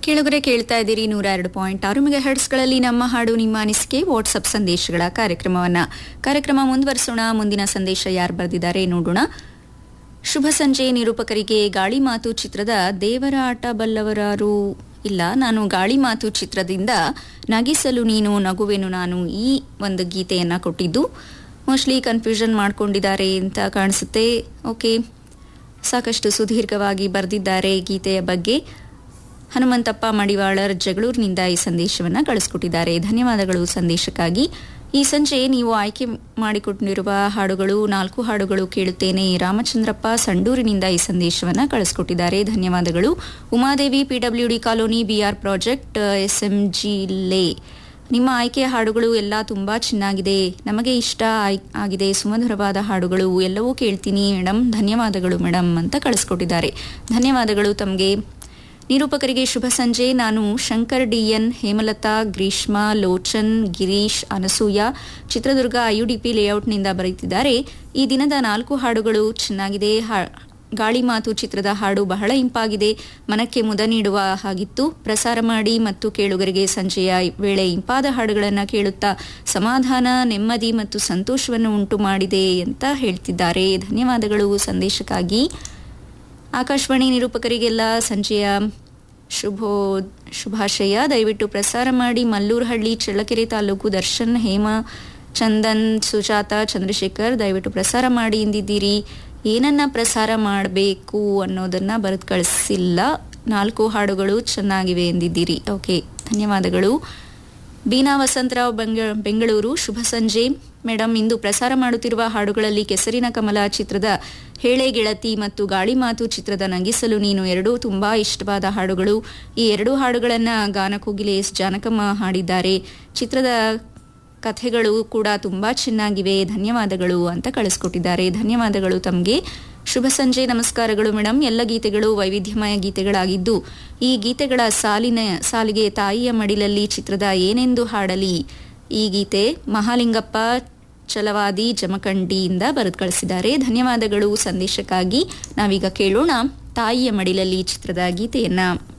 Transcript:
ಕೆಳಗರೆ ಕೇಳ್ತಾ ಇದ್ದೀರಿ ನೂರ ಎರಡು ಪಾಯಿಂಟ್ ಆರು ಮೆಗಾ ಹರ್ಟ್ಸ್ಗಳಲ್ಲಿ ನಮ್ಮ ಹಾಡು ನಿಮ್ಮ ಅನಿಸಿಕೆ ವಾಟ್ಸಪ್ ಸಂದೇಶಗಳ ಕಾರ್ಯಕ್ರಮವನ್ನ ಕಾರ್ಯಕ್ರಮ ಮುಂದುವರಿಸೋಣ ಮುಂದಿನ ಸಂದೇಶ ಯಾರು ಬರೆದಿದ್ದಾರೆ ನೋಡೋಣ ಶುಭ ಸಂಜೆ ನಿರೂಪಕರಿಗೆ ಗಾಳಿ ಮಾತು ಚಿತ್ರದ ದೇವರ ಆಟ ಬಲ್ಲವರಾರು ಇಲ್ಲ ನಾನು ಗಾಳಿ ಮಾತು ಚಿತ್ರದಿಂದ ನಗಿಸಲು ನೀನು ನಗುವೆನು ನಾನು ಈ ಒಂದು ಗೀತೆಯನ್ನ ಕೊಟ್ಟಿದ್ದು ಮೋಸ್ಟ್ಲಿ ಕನ್ಫ್ಯೂಷನ್ ಮಾಡ್ಕೊಂಡಿದ್ದಾರೆ ಅಂತ ಕಾಣಿಸುತ್ತೆ ಓಕೆ ಸಾಕಷ್ಟು ಸುದೀರ್ಘವಾಗಿ ಬರೆದಿದ್ದಾರೆ ಗೀತೆಯ ಬಗ್ಗೆ ಹನುಮಂತಪ್ಪ ಮಡಿವಾಳರ್ ಜಗಳೂರಿನಿಂದ ಈ ಸಂದೇಶವನ್ನು ಕಳಿಸ್ಕೊಟ್ಟಿದ್ದಾರೆ ಧನ್ಯವಾದಗಳು ಸಂದೇಶಕ್ಕಾಗಿ ಈ ಸಂಜೆ ನೀವು ಆಯ್ಕೆ ಮಾಡಿಕೊಂಡಿರುವ ಹಾಡುಗಳು ನಾಲ್ಕು ಹಾಡುಗಳು ಕೇಳುತ್ತೇನೆ ರಾಮಚಂದ್ರಪ್ಪ ಸಂಡೂರಿನಿಂದ ಈ ಸಂದೇಶವನ್ನು ಕಳಿಸ್ಕೊಟ್ಟಿದ್ದಾರೆ ಧನ್ಯವಾದಗಳು Umadevi PWD colony BR project SMG ಲೇ ನಿಮ್ಮ ಆಯ್ಕೆಯ ಹಾಡುಗಳು ಎಲ್ಲ ತುಂಬಾ ಚೆನ್ನಾಗಿದೆ ನಮಗೆ ಇಷ್ಟ ಆಯ್- ಆಗಿದೆ ಸುಮಧುರವಾದ ಹಾಡುಗಳು ಎಲ್ಲವೂ ಕೇಳ್ತೀನಿ ಮೇಡಮ್ ಧನ್ಯವಾದಗಳು ಮೇಡಮ್ ಅಂತ ಕಳಿಸ್ಕೊಟ್ಟಿದ್ದಾರೆ ಧನ್ಯವಾದಗಳು ತಮಗೆ ನಿರೂಪಕರಿಗೆ ಶುಭ ಸಂಜೆ ನಾನು ಶಂಕರ್ ಡಿಎನ್ ಹೇಮಲತಾ ಗ್ರೀಷ್ಮಾ ಲೋಚನ್ ಗಿರೀಶ್ ಅನಸೂಯ ಚಿತ್ರದುರ್ಗ ಐಯುಡಿಪಿ ಲೇಔಟ್ನಿಂದ ಬರೆಯುತ್ತಿದ್ದಾರೆ ಈ ದಿನದ ನಾಲ್ಕು ಹಾಡುಗಳು ಚೆನ್ನಾಗಿದೆ ಹಾ- ಗಾಳಿ ಮಾತು ಚಿತ್ರದ ಹಾಡು ಬಹಳ ಇಂಪಾಗಿದೆ ಮನಕ್ಕೆ ಮುದ ನೀಡುವ ಹಾಗಿತ್ತು ಪ್ರಸಾರ ಮಾಡಿ ಮತ್ತು ಕೇಳುಗರಿಗೆ ಸಂಜೆಯ ವೇಳೆ ಇಂಪಾದ ಹಾಡುಗಳನ್ನು ಕೇಳುತ್ತಾ ಸಮಾಧಾನ ನೆಮ್ಮದಿ ಮತ್ತು ಸಂತೋಷವನ್ನು ಉಂಟು ಮಾಡಿದೆ ಅಂತ ಹೇಳ್ತಿದ್ದಾರೆ ಧನ್ಯವಾದಗಳು ಸಂದೇಶಕ್ಕಾಗಿ ಆಕಾಶವಾಣಿ ನಿರೂಪಕರಿಗೆಲ್ಲ ಸಂಜೆಯ ಶುಭೋ ಶುಭಾಶಯ ದಯವಿಟ್ಟು ಪ್ರಸಾರ ಮಾಡಿ ಮಲ್ಲೂರಹಳ್ಳಿ ಚಳ್ಳಕೆರೆ ತಾಲೂಕು ದರ್ಶನ್ ಹೇಮ ಚಂದನ್ ಸುಜಾತ ಚಂದ್ರಶೇಖರ್ ದಯವಿಟ್ಟು ಪ್ರಸಾರ ಮಾಡಿ ಎಂದಿದ್ದೀರಿ ಏನನ್ನ ಪ್ರಸಾರ ಮಾಡಬೇಕು ಅನ್ನೋದನ್ನ ಬರೆದು ಕಳಿಸಿಲ್ಲ ನಾಲ್ಕು ಹಾಡುಗಳು ಚೆನ್ನಾಗಿವೆ ಎಂದಿದ್ದೀರಿ ಓಕೆ ಧನ್ಯವಾದಗಳು ಬೀನಾ ವಸಂತರಾವ್ ಬೆಂಗ ಬೆಂಗಳೂರು ಶುಭ ಸಂಜೆ ಮೇಡಮ್ ಇಂದು ಪ್ರಸಾರ ಮಾಡುತ್ತಿರುವ ಹಾಡುಗಳಲ್ಲಿ ಕೆಸರಿನ ಕಮಲ ಚಿತ್ರದ ಹೇಳೆ ಗೆಳತಿ ಮತ್ತು ಗಾಳಿ ಮಾತು ಚಿತ್ರದ ನಗಿಸಲು ನೀನು ಎರಡೂ ತುಂಬಾ ಇಷ್ಟವಾದ ಹಾಡುಗಳು ಈ ಎರಡೂ ಹಾಡುಗಳನ್ನ ಗಾನಕೋಗಿಲೆ ಎಸ್ ಜಾನಕಮ್ಮ ಹಾಡಿದ್ದಾರೆ ಚಿತ್ರದ ಕಥೆಗಳು ಕೂಡ ತುಂಬಾ ಚೆನ್ನಾಗಿವೆ ಧನ್ಯವಾದಗಳು ಅಂತ ಕಳಿಸ್ಕೊಟ್ಟಿದ್ದಾರೆ ಧನ್ಯವಾದಗಳು ತಮಗೆ ಶುಭ ಸಂಜೆ ನಮಸ್ಕಾರಗಳು ಮೇಡಮ್ ಎಲ್ಲ ಗೀತೆಗಳು ವೈವಿಧ್ಯಮಯ ಗೀತೆಗಳಾಗಿದ್ದು ಈ ಗೀತೆಗಳ ಸಾಲಿನ ಸಾಲಿಗೆ ತಾಯಿಯ ಮಡಿಲಲ್ಲಿ ಚಿತ್ರದ ಏನೆಂದು ಹಾಡಲಿ ಈ ಗೀತೆ ಮಹಾಲಿಂಗಪ್ಪ ಚಲವಾದಿ ಜಮಖಂಡಿಯಿಂದ ಬರೆದು ಕಳಿಸಿದ್ದಾರೆ ಧನ್ಯವಾದಗಳು ಸಂದೇಶಕ್ಕಾಗಿ ನಾವೀಗ ಕೇಳೋಣ ತಾಯಿಯ ಮಡಿಲಲ್ಲಿ ಚಿತ್ರದ ಗೀತೆಯನ್ನ